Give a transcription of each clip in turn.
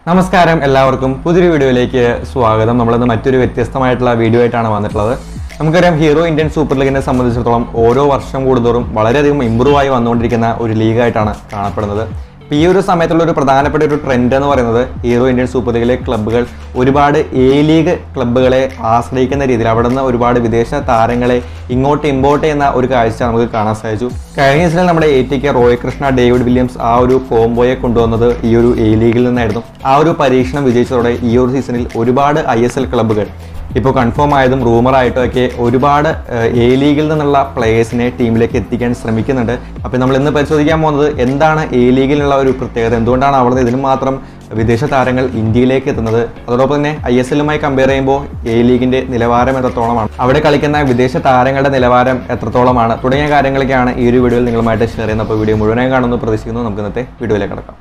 നമസ്കാരം എല്ലാവർക്കും പുതിയൊരു വീഡിയോയിലേക്ക് സ്വാഗതം നമ്മളിന്ന് മറ്റൊരു വ്യത്യസ്തമായിട്ടുള്ള വീഡിയോ ആയിട്ടാണ് വന്നിട്ടുള്ളത് നമുക്കറിയാം ഹീറോ ഇന്ത്യൻ സൂപ്പർ ലീഗിനെ സംബന്ധിച്ചിടത്തോളം ഓരോ വർഷം കൂടുന്തോറും വളരെയധികം ഇമ്പ്രൂവ് ആയി വന്നുകൊണ്ടിരിക്കുന്ന ഒരു ലീഗായിട്ടാണ് കാണപ്പെടുന്നത് ഇപ്പൊ ഈ ഒരു സമയത്തുള്ള ഒരു പ്രധാനപ്പെട്ട ഒരു ട്രെൻഡ് എന്ന് പറയുന്നത് ഹീറോ ഇന്ത്യൻ സൂപ്പർ ലീഗിലെ ക്ലബ്ബുകൾ ഒരുപാട് എ ലീഗ് ക്ലബ്ബുകളെ ആശ്രയിക്കുന്ന രീതിയിൽ അവിടെ നിന്ന് ഒരുപാട് വിദേശ താരങ്ങളെ ഇങ്ങോട്ട് ഇമ്പോർട്ട് ചെയ്യുന്ന ഒരു കാഴ്ച നമുക്ക് കാണാൻ സാധിച്ചു കഴിഞ്ഞ സീസണിൽ നമ്മുടെ A T K Roy Krishna David Williams ആ ഒരു കോംബോയെ കൊണ്ടുവന്നത് ഈ ഒരു എ ലീഗിൽ നിന്നായിരുന്നു ആ ഒരു പരീക്ഷണം വിജയിച്ചതോടെ ഈ ഒരു സീസണിൽ ഒരുപാട് ഐ എസ് എൽ ക്ലബ്ബുകൾ ഇപ്പോൾ കൺഫേം ആയതും റൂമർ ആയിട്ടും ഒക്കെ ഒരുപാട് എ ലീഗിൽ നിന്നുള്ള പ്ലേയേഴ്സിനെ ടീമിലേക്ക് എത്തിക്കാൻ ശ്രമിക്കുന്നുണ്ട് അപ്പോൾ നമ്മൾ ഇന്ന് പരിശോധിക്കാൻ പോകുന്നത് എന്താണ് എ ലീഗിലുള്ള ഒരു പ്രത്യേകത എന്തുകൊണ്ടാണ് അവിടെ നിന്ന് ഇതിന് മാത്രം വിദേശ താരങ്ങൾ ഇന്ത്യയിലേക്ക് എത്തുന്നത് അതോടൊപ്പം തന്നെ ഐ എസ് എല്ലുമായി കമ്പയർ ചെയ്യുമ്പോൾ എ ലീഗിന്റെ നിലവാരം എത്രത്തോളമാണ് അവിടെ കളിക്കുന്ന വിദേശ താരങ്ങളുടെ നിലവാരം എത്രത്തോളമാണ് തുടങ്ങിയ കാര്യങ്ങളൊക്കെയാണ് ഈ ഒരു വീഡിയോയിൽ നിങ്ങളുമായിട്ട് ഷെയർ ചെയ്യുന്നത് അപ്പോൾ വീഡിയോ മുഴുവനായി കാണുമെന്ന് പ്രതീക്ഷിക്കുന്നു നമുക്ക് ഇന്നത്തെ വീഡിയോയിലേക്ക് കിടക്കാം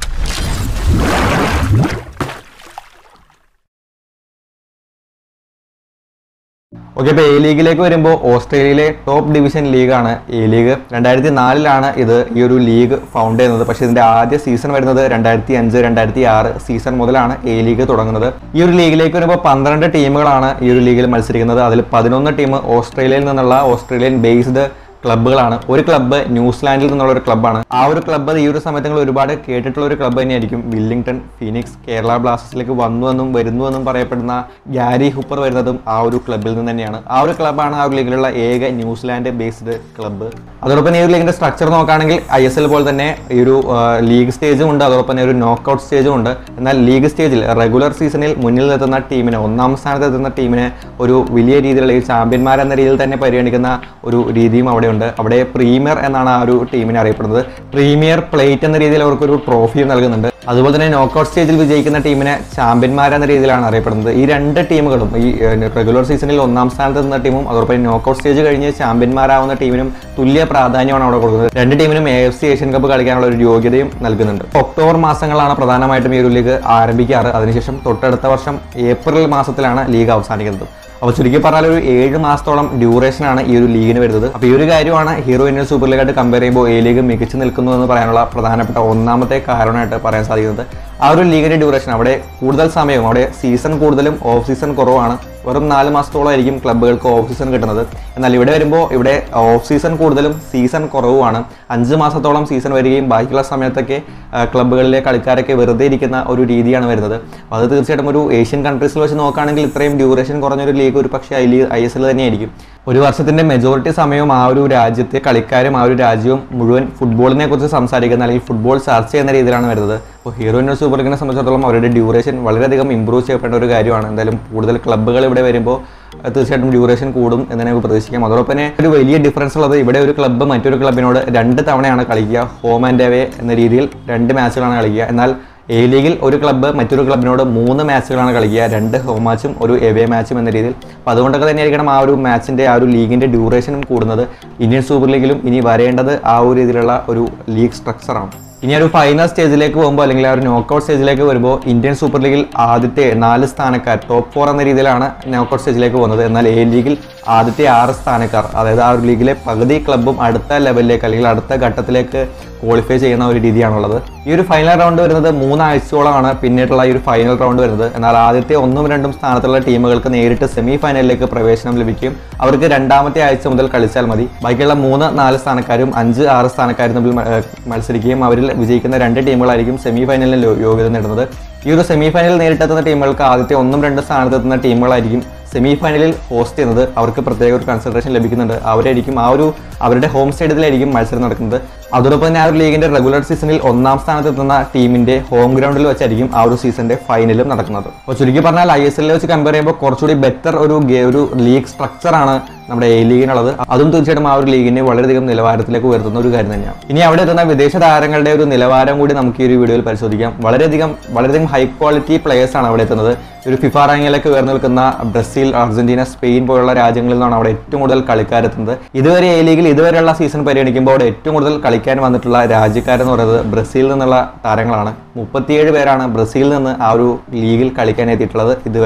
ഓക്കെ ഇപ്പോൾ എ ലീഗിലേക്ക് വരുമ്പോൾ ഓസ്ട്രേലിയയിലെ ടോപ്പ് ഡിവിഷൻ ലീഗാണ് എ ലീഗ് രണ്ടായിരത്തി നാലിലാണ് ഇത് ഈ ഒരു ലീഗ് ഫൗണ്ട് ചെയ്യുന്നത് പക്ഷേ ഇതിന്റെ ആദ്യ സീസൺ വരുന്നത് രണ്ടായിരത്തി അഞ്ച് രണ്ടായിരത്തി ആറ് സീസൺ മുതലാണ് എ ലീഗ് തുടങ്ങുന്നത് ഈ ഒരു ലീഗിലേക്ക് വരുമ്പോൾ പന്ത്രണ്ട് ടീമുകളാണ് ഈ ഒരു ലീഗിൽ മത്സരിക്കുന്നത് അതിൽ പതിനൊന്ന് ടീം ഓസ്ട്രേലിയയിൽ നിന്നുള്ള ഓസ്ട്രേലിയൻ ബേസ്ഡ് ക്ലബ്ബുകളാണ് ഒരു ക്ലബ്ബ് ന്യൂസിലാൻഡിൽ നിന്നുള്ള ഒരു ക്ലബ്ബാണ് ആ ഒരു ക്ലബ്ബ് ഈ ഒരു സമയത്ത് നിങ്ങൾ ഒരുപാട് കേട്ടിട്ടുള്ള ഒരു ക്ലബ്ബ് തന്നെയായിരിക്കും വില്ലിംഗ്ടൺ ഫീനിക്സ് കേരള ബ്ലാസ്റ്റേഴ്സിലേക്ക് വന്നുവെന്നും വരുന്നുവെന്നും പറയപ്പെടുന്ന ഗ്യാരി ഹൂപ്പർ വരുന്നതും ആ ഒരു ക്ലബ്ബിൽ നിന്ന് തന്നെയാണ് ആ ഒരു ക്ലബ്ബാണ് ആ ഒരു ലീഗിലുള്ള ഏക ന്യൂസിലാൻഡ് ബേസ്ഡ് ക്ലബ്ബ് അതോടൊപ്പം ഈ ഒരു ലീഗിന്റെ സ്ട്രക്ചർ നോക്കുകയാണെങ്കിൽ ഐ എസ് എൽ പോലെ തന്നെ ഈ ഒരു ലീഗ് സ്റ്റേജും ഉണ്ട് അതോടൊപ്പം തന്നെ ഒരു നോക്കൗട്ട് സ്റ്റേജും ഉണ്ട് എന്നാൽ ലീഗ് സ്റ്റേജിൽ റെഗുലർ സീസണിൽ മുന്നിൽ എത്തുന്ന ടീമിനെ ഒന്നാം സ്ഥാനത്ത് എത്തുന്ന ടീമിനെ ഒരു വലിയ രീതിയിലുള്ള ഈ ചാമ്പ്യന്മാർ എന്ന രീതിയിൽ തന്നെ പരിഗണിക്കുന്ന ഒരു രീതിയും അവിടെ ഉണ്ട് അവിടെ പ്രീമിയർ എന്നാണ് ആ ഒരു ടീമിനെ അറിയപ്പെടുന്നത് പ്രീമിയർ പ്ലേറ്റ് എന്ന രീതിയിൽ അവർക്കൊരു ട്രോഫിയും നൽകുന്നുണ്ട് അതുപോലെ തന്നെ നോക്കൗട്ട് സ്റ്റേജിൽ വിജയിക്കുന്ന ടീമിനെ ചാമ്പ്യന്മാർ എന്ന രീതിയിലാണ് അറിയപ്പെടുന്നത് ഈ രണ്ട് ടീമുകളും ഈ റെഗുലർ സീസണിൽ ഒന്നാം സ്ഥാനത്ത് എത്തുന്ന ടീമും അതോടൊപ്പം നോക്കൗട്ട് സ്റ്റേജ് കഴിഞ്ഞ് ചാമ്പ്യന്മാരാവുന്ന ടീമിനും തുല്യ പ്രാധാന്യമാണ് അവിടെ കൊടുക്കുന്നത് രണ്ട് ടീമിനും A F C Asian cup കളിക്കാനുള്ള ഒരു യോഗ്യതയും നൽകുന്നുണ്ട് ഒക്ടോബർ മാസങ്ങളാണ് പ്രധാനമായിട്ടും ഈ ഒരു ലീഗ് ആരംഭിക്കാറ് അതിനുശേഷം തൊട്ടടുത്ത വർഷം ഏപ്രിൽ മാസത്തിലാണ് ലീഗ് അവസാനിക്കുന്നത് അപ്പോൾ ചുരുക്കി പറഞ്ഞാൽ ഒരു ഏഴ് മാസത്തോളം ഡ്യൂറേഷനാണ് ഈ ഒരു ലീഗിന് വരുന്നത് അപ്പോൾ ഈ ഒരു കാര്യമാണ് ഹീറോ ഇന്ത്യൻ സൂപ്പർ ലീഗായിട്ട് കമ്പയർ ചെയ്യുമ്പോൾ എ ലീഗ് മികച്ചു നിൽക്കുന്നു എന്ന് പറയാനുള്ള പ്രധാനപ്പെട്ട ഒന്നാമത്തെ കാരണമായിട്ട് പറയാൻ സാധിക്കുന്നത് ആ ഒരു ലീഗിന്റെ ഡ്യൂറേഷൻ അവിടെ കൂടുതൽ സമയവും അവിടെ സീസൺ കൂടുതലും ഓഫ് സീസൺ കുറവാണ് വെറും നാല് മാസത്തോളമായിരിക്കും ക്ലബ്ബുകൾക്ക് ഓഫ് സീസൺ കിട്ടുന്നത് എന്നാൽ ഇവിടെ വരുമ്പോൾ ഇവിടെ ഓഫ് സീസൺ കൂടുതലും സീസൺ കുറവുമാണ് അഞ്ച് മാസത്തോളം സീസൺ വരികയും ബാക്കിയുള്ള സമയത്തൊക്കെ ആ, ക്ലബ്ബുകളിലെ കളിക്കാരൊക്കെ വെറുതെ ഇരിക്കുന്ന ഒരു രീതിയാണ് വരുന്നത് അപ്പോൾ അത് തീർച്ചയായിട്ടും ഒരു ഏഷ്യൻ കൺട്രീസിൽ വെച്ച് നോക്കുകയാണെങ്കിൽ ഇത്രയും ഡ്യൂറേഷൻ കുറഞ്ഞൊരു ലീഗ് ഒരു പക്ഷേ ഐ ഐ എസ് എൽ തന്നെയായിരിക്കും ഒരു വർഷത്തിന്റെ മെജോറിറ്റി സമയവും ആ ഒരു രാജ്യത്തെ കളിക്കാരും ആ ഒരു രാജ്യവും മുഴുവൻ ഫുട്ബോളിനെ കുറിച്ച് സംസാരിക്കുന്ന അല്ലെങ്കിൽ ഫുട്ബോൾ ചർച്ച ചെയ്യുന്ന രീതിയിലാണ് വരുന്നത് അപ്പോൾ ഹീറോ ഇന്ത്യൻ സൂപ്പർ ലീഗിനെ സംബന്ധിച്ചിടത്തോളം അവരുടെ ഡ്യൂറേഷൻ വളരെയധികം ഇമ്പ്രൂവ് ചെയ്യപ്പെട്ട ഒരു കാര്യമാണ് എന്തായാലും കൂടുതൽ ക്ലബ്ബുകൾ ഇവിടെ വരുമ്പോൾ അഹ് തീർച്ചയായിട്ടും ഡ്യൂറേഷൻ കൂടും എന്ന് നമുക്ക് പ്രതീക്ഷിക്കാം അതോടൊപ്പം തന്നെ ഒരു വലിയ ഡിഫറൻസ് ഉള്ളത് ഇവിടെ ഒരു ക്ലബ്ബ് മറ്റൊരു ക്ലബിനോട് രണ്ട് തവണയാണ് കളിക്കുക ഹോം ആൻഡ് അവേ എന്ന രീതിയിൽ രണ്ട് മാച്ചുകളാണ് കളിക്കുക എന്നാൽ എ ലീഗിൽ ഒരു ക്ലബ്ബ് മറ്റൊരു ക്ലബിനോട് മൂന്ന് മാച്ചുകളാണ് കളിക്കുക രണ്ട് ഹോം മാച്ചും ഒരു എവേ മാച്ചും എന്ന രീതിയിൽ അപ്പോൾ അതുകൊണ്ടൊക്കെ തന്നെയായിരിക്കണം ആ ഒരു മാച്ചിൻ്റെ ആ ഒരു ലീഗിൻ്റെ ഡ്യൂറേഷനും കൂടുന്നത് ഇന്ത്യൻ സൂപ്പർ ലീഗിലും ഇനി വരേണ്ടത് ആ ഒരു രീതിയിലുള്ള ഒരു ലീഗ് സ്ട്രക്ചറാണ് ഇനി ആ ഒരു ഫൈനൽ സ്റ്റേജിലേക്ക് പോകുമ്പോൾ അല്ലെങ്കിൽ ആ ഒരു നോക്കൗട്ട് സ്റ്റേജിലേക്ക് വരുമ്പോൾ ഇന്ത്യൻ സൂപ്പർ ലീഗിൽ ആദ്യത്തെ നാല് സ്ഥാനക്കാർ ടോപ്പ് ഫോർ എന്ന രീതിയിലാണ് നോക്കൗട്ട് സ്റ്റേജിലേക്ക് പോകുന്നത് എന്നാൽ എ ലീഗിൽ ആദ്യത്തെ ആറ് സ്ഥാനക്കാർ അതായത് ആ ഒരു ലീഗിലെ പകുതി ക്ലബ്ബും അടുത്ത ലെവലിലേക്ക് അല്ലെങ്കിൽ അടുത്ത ഘട്ടത്തിലേക്ക് ക്വാളിഫൈ ചെയ്യുന്ന ഒരു രീതിയാണുള്ളത് ഈ ഒരു ഫൈനൽ റൗണ്ട് വരുന്നത് മൂന്നാഴ്ചയോളമാണ് പിന്നീടുള്ള ഈ ഒരു ഫൈനൽ റൗണ്ട് വരുന്നത് എന്നാൽ ആദ്യത്തെ ഒന്നും രണ്ടും സ്ഥാനത്തുള്ള ടീമുകൾക്ക് നേരിട്ട് സെമി ഫൈനലിലേക്ക് പ്രവേശനം ലഭിക്കും അവർക്ക് രണ്ടാമത്തെ ആഴ്ച മുതൽ കളിച്ചാൽ മതി ബാക്കിയുള്ള മൂന്ന് നാല് സ്ഥാനക്കാരും അഞ്ച് ആറ് സ്ഥാനക്കാരും തമ്മിൽ മ- ഏഹ് മത്സരിക്കുകയും അവരിൽ വിജയിക്കുന്ന രണ്ട് ടീമുകളായിരിക്കും സെമി ഫൈനലിൽ യോ- യോഗ്യത നേടുന്നത് ഈ ഒരു സെമി ഫൈനലിൽ നേരിട്ടെത്തുന്ന ടീമുകൾക്ക് ആദ്യത്തെ ഒന്നും രണ്ട് സ്ഥാനത്തെത്തുന്ന ടീമുകളായിരിക്കും സെമി ഫൈനലിൽ ഹോസ്റ്റ് ചെയ്യുന്നത് അവർക്ക് പ്രത്യേക ഒരു കൺസിഡറേഷൻ ലഭിക്കുന്നുണ്ട് അവരായിരിക്കും ആ ഒരു അവരുടെ ഹോം സ്റ്റേഡിയത്തിലായിരിക്കും മത്സരം നടക്കുന്നത് അതോടൊപ്പം തന്നെ ആ ഒരു ലീഗിന്റെ റെഗുലർ സീസണിൽ ഒന്നാം സ്ഥാനത്തെത്തുന്ന ടീമിന്റെ ഹോം ഗ്രൗണ്ടിൽ വെച്ചായിരിക്കും ആ ഒരു സീസണിന്റെ ഫൈനലും നടക്കുന്നത് അപ്പോൾ ചുരുക്കി പറഞ്ഞാൽ ഐ എസ് എല്ലിൽ വെച്ച് കമ്പയർ ചെയ്യുമ്പോൾ കുറച്ചുകൂടി ബെറ്റർ ഒരു ഗെ- ഒരു ലീഗ് സ്ട്രക്ചറാണ് നമ്മുടെ എ ലീഗിനുള്ളത് അതും തീർച്ചയായിട്ടും ആ ഒരു ലീഗിനെ വളരെയധികം നിലവാരത്തിലേക്ക് ഉയർത്തുന്ന ഒരു കാര്യം തന്നെയാണ് ഇനി അവിടെ എത്തുന്ന വിദേശ താരങ്ങളുടെ ഒരു നിലവാരം കൂടി നമുക്ക് ഈ ഒരു വീഡിയോയിൽ പരിശോധിക്കാം വളരെയധികം വളരെയധികം ഹൈ ക്വാളിറ്റി പ്ലേയേഴ്സ് ആണ് അവിടെ എത്തുന്നത് ഒരു ഫിഫ റാങ്കിലൊക്കെ ഉയർന്നു നിൽക്കുന്ന ബ്രസീൽ അർജന്റീന സ്പെയിൻ പോലുള്ള രാജ്യങ്ങളിൽ നിന്നാണ് അവിടെ ഏറ്റവും കൂടുതൽ കളിക്കാരെത്തുന്നത് ഇതുവരെ എ ലീഗിൽ ഇതുവരെയുള്ള സീസൺ പരിഗണിക്കുമ്പോൾ അവിടെ ഏറ്റവും കൂടുതൽ കളിക്കാൻ വന്നിട്ടുള്ള രാജ്യക്കാരെന്ന് പറയുന്നത് ബ്രസീലിൽ നിന്നുള്ള താരങ്ങളാണ് മുപ്പത്തിയേഴ് പേരാണ് ബ്രസീലിൽ നിന്ന് ആ ഒരു ലീഗിൽ കളിക്കാൻ എത്തിയിട്ടുള്ളത് ഇതുവരെ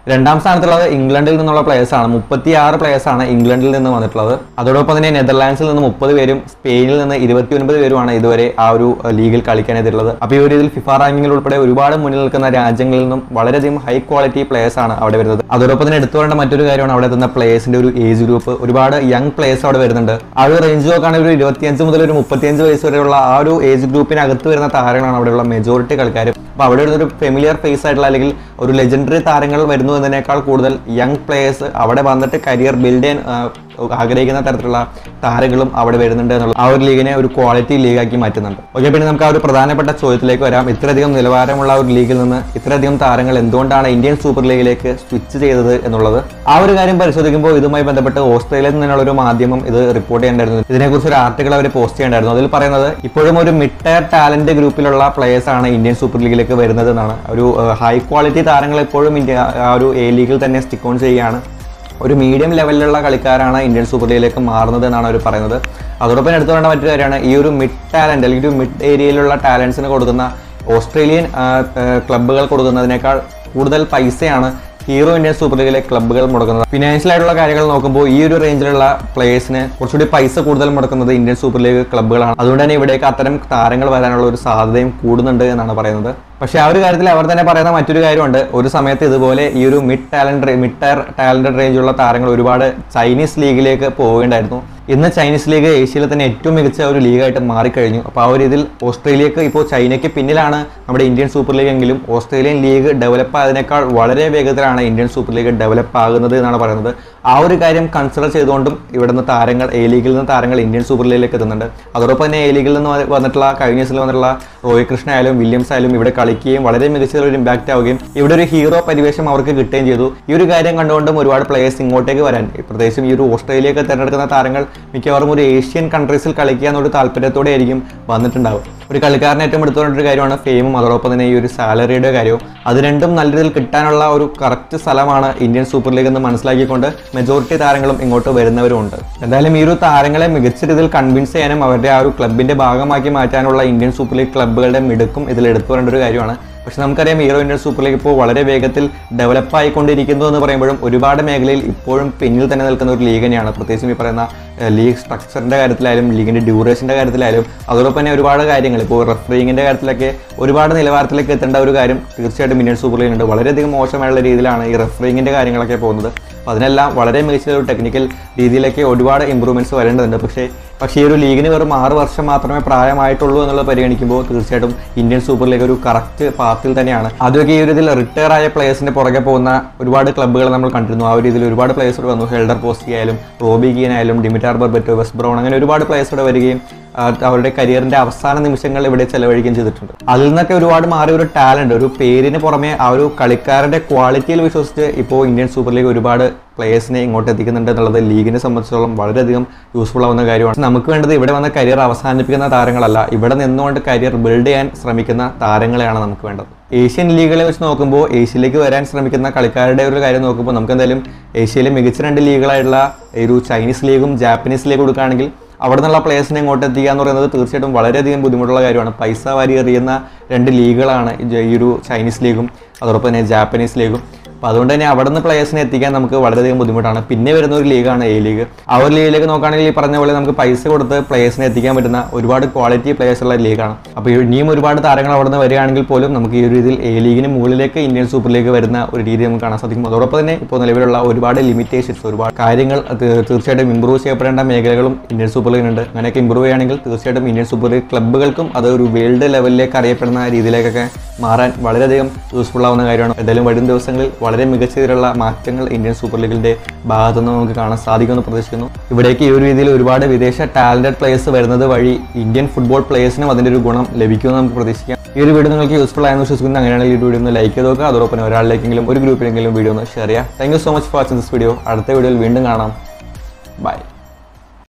രണ്ടാം സ്ഥാനത്തുള്ളത് ഇംഗ്ലണ്ടിൽ നിന്നുള്ള പ്ലേയേഴ്സ് ആണ് മുപ്പത്തി ആറ് പ്ലേയേഴ്സ് ആണ് ഇംഗ്ലണ്ടിൽ നിന്ന് വന്നിട്ടുള്ളത് അതോടൊപ്പം തന്നെ നെതർലാൻഡ്സിൽ നിന്ന് മുപ്പത് പേരും സ്പെയിനിൽ നിന്ന് ഇരുപത്തി ഒൻപത് പേരുമാണ് ഇതുവരെ ആ ഒരു അഹ്, ലീഗിൽ കളിക്കാനെതിരുള്ളത് അപ്പോൾ ഈ ഒരു ഇതിൽ ഫിഫ റാങ്കിങ്ങിൽ ഉൾപ്പെടെ ഒരുപാട് മുന്നിൽ നിൽക്കുന്ന രാജ്യങ്ങളിൽ നിന്നും വളരെയധികം ഹൈ ക്വാളിറ്റി പ്ലേയേഴ്സ് ആണ് അവിടെ വരുന്നത് അതോടൊപ്പം തന്നെ എടുത്തു പറയേണ്ട മറ്റൊരു കാര്യമാണ് അവിടെ എത്തുന്ന പ്ലേയേഴ്സിന്റെ ഒരു ഏജ് ഗ്രൂപ്പ് ഒരുപാട് യങ് പ്ലേയേഴ്സ് അവിടെ വരുന്നുണ്ട് ആ ഒരു റേഞ്ച് നോക്കുകയാണെങ്കിൽ ഒരു ഇരുപത്തിയഞ്ച് മുതൽ ഒരു മുപ്പത്തിയഞ്ച് വയസ്സ് വരെയുള്ള ആ ഒരു ഏജ് ഗ്രൂപ്പിനകത്ത് വരുന്ന താരങ്ങളാണ് അവിടെയുള്ള മെജോറിറ്റി കളിക്കാർ അപ്പോൾ അവിടെ ഒരു ഫെമിലിയർ ഫേസ് ആയിട്ടുള്ള അല്ലെങ്കിൽ ഒരു ലെജൻഡറി താരങ്ങൾ വരുന്നു എന്നതിനേക്കാൾ കൂടുതൽ യങ് പ്ലേയേഴ്സ് അവിടെ വന്നിട്ട് കരിയർ ബിൽഡ് ചെയ്യാൻ ആ, ആഗ്രഹിക്കുന്ന തരത്തിലുള്ള താരങ്ങളും അവിടെ വരുന്നുണ്ട് എന്നുള്ള ആ ഒരു ലീഗിനെ ഒരു ക്വാളിറ്റി ലീഗാക്കി മാറ്റുന്നുണ്ട് ഓക്കെ പിന്നെ നമുക്ക് ആ ഒരു പ്രധാനപ്പെട്ട ചോദ്യത്തിലേക്ക് വരാം ഇത്രയധികം നിലവാരമുള്ള ഒരു ലീഗിൽ നിന്ന് ഇത്രയധികം താരങ്ങൾ എന്തുകൊണ്ടാണ് ഇന്ത്യൻ സൂപ്പർ ലീഗിലേക്ക് സ്വിച്ച് ചെയ്തത് എന്നുള്ളത് ആ ഒരു കാര്യം പരിശോധിക്കുമ്പോൾ ഇതുമായി ബന്ധപ്പെട്ട് ഓസ്ട്രേലിയയിൽ നിന്നുള്ള ഒരു മാധ്യമം ഇത് റിപ്പോർട്ട് ചെയ്യേണ്ടായിരുന്നു ഇതിനെക്കുറിച്ച് ഒരു ആർട്ടിക്കിൾ അവർ പോസ്റ്റ് ചെയ്യേണ്ടായിരുന്നു അതിൽ പറയുന്നത് ഇപ്പോഴും ഒരു മിഡ് ടയർ ടാലന്റ് ഗ്രൂപ്പിലുള്ള പ്ലേയേഴ്സ് ആണ് ഇന്ത്യൻ സൂപ്പർ ലീഗിലേക്ക് വരുന്നത് എന്നാണ് ഒരു ഹൈ ക്വാളിറ്റി താരങ്ങൾ എപ്പോഴും ഇന്ത്യ ആ ഒരു എ ലീഗിൽ തന്നെ സ്റ്റിക്ക് ഓൺ ചെയ്യുകയാണ് ഒരു മീഡിയം ലെവലിലുള്ള കളിക്കാരാണ് ഇന്ത്യൻ സൂപ്പർ ലീഗിലേക്ക് മാറുന്നത് എന്നാണ് അവർ പറയുന്നത് അതോടൊപ്പം എടുത്തു പറയേണ്ട മറ്റൊരു കാര്യമാണ് ഈ ഒരു മിഡ് ടാലന്റ് അല്ലെങ്കിൽ ഒരു മിഡ് ഏരിയയിലുള്ള ടാലൻസിന് കൊടുക്കുന്ന ഓസ്ട്രേലിയൻ ആ, ആ, ക്ലബ്ബുകൾ കൊടുക്കുന്നതിനേക്കാൾ കൂടുതൽ പൈസയാണ് ഹീറോ ഇന്ത്യൻ സൂപ്പർ ലീഗിലെ ക്ലബ്ബുകൾ മുടക്കുന്നത് ഫിനാൻഷ്യൽ ആയിട്ടുള്ള കാര്യങ്ങൾ നോക്കുമ്പോൾ ഈ ഒരു റേഞ്ചിലുള്ള പ്ലേയേഴ്സിന് കുറച്ചുകൂടി പൈസ കൂടുതൽ മുടക്കുന്നത് ഇന്ത്യൻ സൂപ്പർ ലീഗ് ക്ലബ്ബുകളാണ് അതുകൊണ്ട് തന്നെ ഇവിടേക്ക് അത്തരം താരങ്ങൾ വരാനുള്ള ഒരു സാധ്യതയും കൂടുന്നുണ്ട് എന്നാണ് പറയുന്നത് പക്ഷേ ആ ഒരു കാര്യത്തിൽ അവർ തന്നെ പറയുന്ന മറ്റൊരു കാര്യമുണ്ട് ഒരു സമയത്ത് ഇതുപോലെ ഈ ഒരു mid talent mid tier talented റേഞ്ചുള്ള താരങ്ങൾ ഒരുപാട് ചൈനീസ് ലീഗിലേക്ക് പോവുകയുണ്ടായിരുന്നു ഇന്ന് ചൈനീസ് ലീഗ് ഏഷ്യയിലെ തന്നെ ഏറ്റവും മികച്ച ഒരു ലീഗായിട്ട് മാറിക്കഴിഞ്ഞു അപ്പോൾ ആ ഒരു ഇതിൽ ഓസ്ട്രേലിയക്ക് ഇപ്പോൾ ചൈനയ്ക്ക് പിന്നിലാണ് നമ്മുടെ ഇന്ത്യൻ സൂപ്പർ ലീഗ് എങ്കിലും ഓസ്ട്രേലിയൻ ലീഗ് ഡെവലപ്പ് ആയതിനേക്കാൾ വളരെ വേഗത്തിലാണ് ഇന്ത്യൻ സൂപ്പർ ലീഗ് ഡെവലപ്പ് ആകുന്നത് എന്നാണ് പറയുന്നത് ആ ഒരു കാര്യം കൺസിഡർ ചെയ്തുകൊണ്ടും ഇവിടുന്ന് താരങ്ങൾ എ ലീഗിൽ നിന്ന് താരങ്ങൾ ഇന്ത്യൻ സൂപ്പർ ലീഗിലേക്ക് എത്തുന്നുണ്ട് അതോടൊപ്പം തന്നെ എ ലീഗിൽ നിന്ന് വ- വന്നിട്ടുള്ള കഴിഞ്ഞ സീസണിൽ വന്നിട്ടുള്ള റോയ് കൃഷ്ണ ആയാലും വില്യംസ് ആയാലും ഇവിടെ കളിക്കുകയും വളരെ മികച്ച ഒരു ഇമ്പാക്റ്റ് ആവുകയും ഇവിടെ ഒരു ഹീറോ പരിവേഷം അവർക്ക് കിട്ടുകയും ചെയ്തു ഈ ഒരു കാര്യം കണ്ടുകൊണ്ടും ഒരുപാട് പ്ലേയേഴ്സ് ഇങ്ങോട്ടേക്ക് വരാൻ പ്രത്യേകിച്ചും ഈ ഒരു ഓസ്ട്രേലിയയൊക്കെ തിരഞ്ഞെടുക്കുന്ന താരങ്ങൾ മിക്കവാറും ഒരു ഏഷ്യൻ കൺട്രീസിൽ കളിക്കുക എന്നൊരു താല്പര്യത്തോടെ ആയിരിക്കും വന്നിട്ടുണ്ടാവും ഒരു കളിക്കാരനെ ഏറ്റവും എടുത്തുകൊണ്ട ഒരു കാര്യമാണ് ഫെയിമും അതോടൊപ്പം തന്നെ ഈ ഒരു സാലറിയുടെ കാര്യവും അത് രണ്ടും നല്ല രീതിയിൽ കിട്ടാനുള്ള ഒരു കറക്റ്റ് സ്ഥലമാണ് ഇന്ത്യൻ സൂപ്പർ ലീഗ് എന്ന് മനസ്സിലാക്കിക്കൊണ്ട് മെജോറിറ്റി താരങ്ങളും ഇങ്ങോട്ട് വരുന്നവരുമുണ്ട് എന്തായാലും ഈ ഒരു താരങ്ങളെ മികച്ച രീതിയിൽ കൺവിൻസ് ചെയ്യാനും അവരുടെ ആ ഒരു ക്ലബിന്റെ ഭാഗമാക്കി മാറ്റാനുള്ള ഇന്ത്യൻ സൂപ്പർ ലീഗ് ക്ലബ്ബുകളുടെ മിടുക്കും ഇതിൽ എടുത്തു പറയേണ്ട ഒരു കാര്യമാണ് പക്ഷെ നമുക്കറിയാം ഹീറോ ഇന്ത്യൻ സൂപ്പർ ലീഗ് ഇപ്പോൾ വളരെ വേഗത്തിൽ ഡെവലപ്പ് ആയിക്കൊണ്ടിരിക്കുന്നു എന്ന് പറയുമ്പോഴും ഒരുപാട് മേഖലയിൽ ഇപ്പോഴും പിന്നിൽ തന്നെ നിൽക്കുന്ന ഒരു ലീഗ് തന്നെയാണ് പ്രത്യേകിച്ചും ഈ പറയുന്ന ഏഹ്, ലീഗ് സ്ട്രക്ചറിന്റെ കാര്യത്തിലായാലും ലീഗിന്റെ ഡ്യൂറേഷന്റെ കാര്യത്തിലായാലും അതോടൊപ്പം തന്നെ ഒരുപാട് കാര്യങ്ങൾ ഇപ്പോൾ റെഫറിങ്ങിന്റെ കാര്യത്തിലൊക്കെ ഒരുപാട് നിലവാരത്തിലേക്ക് എത്തേണ്ട ഒരു കാര്യം തീർച്ചയായിട്ടും ഇന്ത്യൻ സൂപ്പർ ലീഗ് ഉണ്ട് വളരെയധികം മോശമായുള്ള രീതിയിലാണ് ഈ റെഫറിങ്ങിന്റെ കാര്യങ്ങളൊക്കെ പോകുന്നത് അപ്പോൾ അതിനെല്ലാം വളരെ മികച്ച ഒരു ടെക്നിക്കൽ രീതിയിലേക്ക് ഒരുപാട് ഇമ്പ്രൂവ്മെന്റ്സ് വരേണ്ടതുണ്ട് പക്ഷേ പക്ഷേ ഈ ഒരു ലീഗിന് വെറും ആറ് വർഷം മാത്രമേ പ്രായമായിട്ടുള്ളൂ എന്നുള്ളത് പരിഗണിക്കുമ്പോൾ തീർച്ചയായിട്ടും ഇന്ത്യൻ സൂപ്പർ ലീഗ് ഒരു കറക്റ്റ് പാത്തിൽ തന്നെയാണ് ആദ്യമൊക്കെ ഈ ഒരു ഇതിൽ റിട്ടയർ ആയ പ്ലേയേഴ്സിന്റെ പുറകെ പോകുന്ന ഒരുപാട് ക്ലബ്ബുകൾ നമ്മൾ കണ്ടിരുന്നു ആ ഒരു രീതിയിൽ ഒരുപാട് പ്ലേയേഴ്സ് വന്നു ഹെൽഡർ പോസ്റ്റി ആയാലും റോബി ഗീൻ ആയാലും ഡിമിറ്റാർ ബർബറ്റ് വെസ്റ്റ് ബ്രൗൺ അങ്ങനെ ഒരുപാട് പ്ലേയേഴ്സ് ഇവിടെ വരികയും ആ, അവരുടെ കരിയറിന്റെ അവസാന നിമിഷങ്ങൾ ഇവിടെ ചെലവഴിക്കുകയും ചെയ്തിട്ടുണ്ട് അതിൽ നിന്നൊക്കെ ഒരുപാട് മാറിയ ഒരു ടാലന്റ് ഒരു പേരിന് പുറമെ ആ ഒരു കളിക്കാരന്റെ ക്വാളിറ്റിയിൽ വിശ്വസിച്ച് ഇപ്പോൾ ഇന്ത്യൻ സൂപ്പർ ലീഗ് ഒരുപാട് പ്ലേയേഴ്സിനെ ഇങ്ങോട്ട് എത്തിക്കുന്നുണ്ട് എന്നുള്ളത് ലീഗിനെ സംബന്ധിച്ചിടത്തോളം വളരെയധികം യൂസ്ഫുൾ ആവുന്ന കാര്യമാണ് നമുക്ക് വേണ്ടത് ഇവിടെ വന്ന് കരിയർ അവസാനിപ്പിക്കുന്ന താരങ്ങളല്ല ഇവിടെ നിന്നുകൊണ്ട് കരിയർ ബിൽഡ് ചെയ്യാൻ ശ്രമിക്കുന്ന താരങ്ങളെയാണ് നമുക്ക് വേണ്ടത് ഏഷ്യൻ ലീഗുകളെ വെച്ച് നോക്കുമ്പോൾ ഏഷ്യയിലേക്ക് വരാൻ ശ്രമിക്കുന്ന കളിക്കാരുടെ ഒരു കാര്യം നോക്കുമ്പോൾ നമുക്ക് എന്തായാലും ഏഷ്യയിലെ മികച്ച രണ്ട് ലീഗുകളായിട്ടുള്ള ഈ ഒരു ചൈനീസ് ലീഗും ജാപ്പനീസ് ലീഗും കൊടുക്കുകയാണെങ്കിൽ അവിടെ നിന്നുള്ള പ്ലേയേഴ്സിനെ ഇങ്ങോട്ട് എത്തിക്കുക എന്ന് പറയുന്നത് തീർച്ചയായിട്ടും വളരെയധികം ബുദ്ധിമുട്ടുള്ള കാര്യമാണ് പൈസ വാരി എറിയുന്ന രണ്ട് ലീഗുകളാണ് ഈ ജ- ഈ ഒരു ചൈനീസ് ലീഗും അതോടൊപ്പം തന്നെ ജാപ്പനീസ് ലീഗും അപ്പോൾ അതുകൊണ്ട് തന്നെ അവിടെ നിന്ന് പ്ലേയേഴ്സിനെ എത്തിക്കാൻ നമുക്ക് വളരെയധികം ബുദ്ധിമുട്ടാണ് പിന്നെ വരുന്ന ഒരു ലീഗാണ് എ ലീഗ് ആ ഒരു ലീഗിലേക്ക് നോക്കുകയാണെങ്കിൽ ഈ പറഞ്ഞ പോലെ നമുക്ക് പൈസ കൊടുത്ത് പ്ലേയേഴ്സിനെ എത്തിക്കാൻ പറ്റുന്ന ഒരുപാട് ക്വാളിറ്റി പ്ലേയേഴ്സ് ഉള്ള ലീഗാണ് അപ്പോൾ ഇനിയും ഒരുപാട് താരങ്ങൾ അവിടെ നിന്ന് വരികയാണെങ്കിൽ പോലും നമുക്ക് ഈ ഒരു രീതിയിൽ എ ലീഗിന് മുകളിലേക്ക് ഇന്ത്യൻ സൂപ്പർ ലീഗ് വരുന്ന ഒരു രീതി നമുക്ക് കാണാൻ സാധിക്കും അതോടൊപ്പം തന്നെ ഇപ്പോൾ നിലവിലുള്ള ഒരുപാട് ലിമിറ്റേഷൻസ് ഒരുപാട് കാര്യങ്ങൾ അത് തീർച്ചയായിട്ടും ഇമ്പ്രൂവ് ചെയ്യപ്പെടേണ്ട മേഖലകളും ഇന്ത്യൻ സൂപ്പർ ലീഗിനുണ്ട് അങ്ങനെയൊക്കെ ഇമ്പ്രൂവ് ചെയ്യുകയാണെങ്കിൽ തീർച്ചയായിട്ടും ഇന്ത്യൻ സൂപ്പർ ലീഗ് ക്ലബ്ബുകൾക്കും അത് ഒരു വേൾഡ് ലെവലിലേക്ക് അറിയപ്പെടുന്ന രീതിയിലേക്കൊക്കെ മാറാൻ വളരെയധികം യൂസ്ഫുൾ ആവുന്ന കാര്യമാണ് എന്തായാലും വരും ദിവസങ്ങളിൽ വളരെ മികച്ച രീതിയിലുള്ള മാറ്റങ്ങൾ ഇന്ത്യൻ സൂപ്പർ ലീഗിന്റെ ഭാഗത്തുനിന്ന് നമുക്ക് കാണാൻ സാധിക്കുമെന്ന് പ്രതീക്ഷിക്കുന്നു ഇവിടേക്ക് ഈ ഒരു രീതിയിൽ ഒരുപാട് വിദേശ ടാലന്റഡ് പ്ലേയേഴ്സ് വരുന്നത് വഴി ഇന്ത്യൻ ഫുട്ബോൾ പ്ലേയേഴ്സിനും അതിന്റെ ഒരു ഗുണം ലഭിക്കുമെന്ന് നമുക്ക് പ്രതീക്ഷിക്കാം ഈ ഒരു വീഡിയോ നിങ്ങൾക്ക് യൂസ്ഫുൾ ആയെന്ന് വിശ്വസിക്കുന്നു അങ്ങനെയാണെങ്കിൽ ഈ വീഡിയോ ഒന്ന് ലൈക്ക് ചെയ്ത് നോക്കുക അതോടൊപ്പം തന്നെ ഒരാളിലേക്കെങ്കിലും ഒരു ഗ്രൂപ്പിലെങ്കിലും വീഡിയോ ഒന്ന് ഷെയർ ചെയ്യുക thank you so much for watching this video അടുത്ത വീഡിയോയിൽ വീണ്ടും കാണാം ബൈ